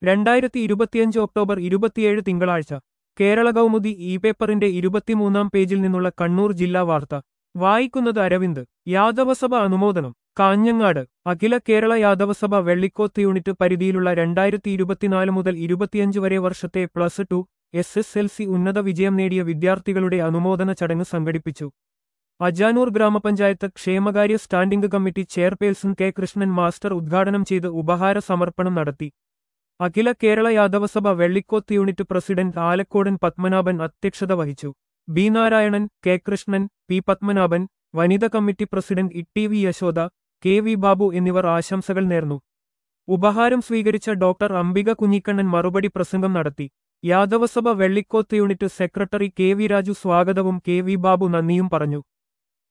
രണ്ടായിരത്തി ഇരുപത്തിയഞ്ച് ഒക്ടോബർ ഇരുപത്തിയേഴ് തിങ്കളാഴ്ച കേരള കൗമുദി ഇ പേപ്പറിന്റെ ഇരുപത്തിമൂന്നാം പേജിൽ നിന്നുള്ള കണ്ണൂർ ജില്ലാ വാർത്ത വായിക്കുന്നത് അരവിന്ദ് യാദവസഭ അനുമോദനം കാഞ്ഞങ്ങാട് അഖില കേരള യാദവസഭ വെള്ളിക്കോത്ത് യൂണിറ്റ് പരിധിയിലുള്ള രണ്ടായിരത്തി ഇരുപത്തിനാല് മുതൽ ഇരുപത്തിയഞ്ച് വരെ വർഷത്തെ plus two S S L C ഉന്നത വിജയം നേടിയ വിദ്യാർത്ഥികളുടെ അനുമോദന ചടങ്ങ് സംഘടിപ്പിച്ചു അജാനൂർ ഗ്രാമപഞ്ചായത്ത് ക്ഷേമകാര്യ standing committee chairperson K Krishnan master ഉദ്ഘാടനം ചെയ്ത് ഉപഹാര സമർപ്പണം നടത്തി അഖില കേരള യാദവസഭ വെള്ളിക്കോത്ത് യൂണിറ്റ് പ്രസിഡന്റ് ആലക്കോടൻ പത്മനാഭൻ അധ്യക്ഷത വഹിച്ചു B Narayanan K Krishnan P Padmanabhan വനിത committee president E T V Yashoda K V Babu എന്നിവർ ആശംസകൾ നേർന്നു ഉപഹാരം സ്വീകരിച്ച ഡോക്ടർ അംബിക കുഞ്ഞിക്കണ്ണൻ മറുപടി പ്രസംഗം നടത്തി Yadavasabha Vellikoth unit secretary K V Raju സ്വാഗതവും കെ വി ബാബു നന്ദിയും പറഞ്ഞു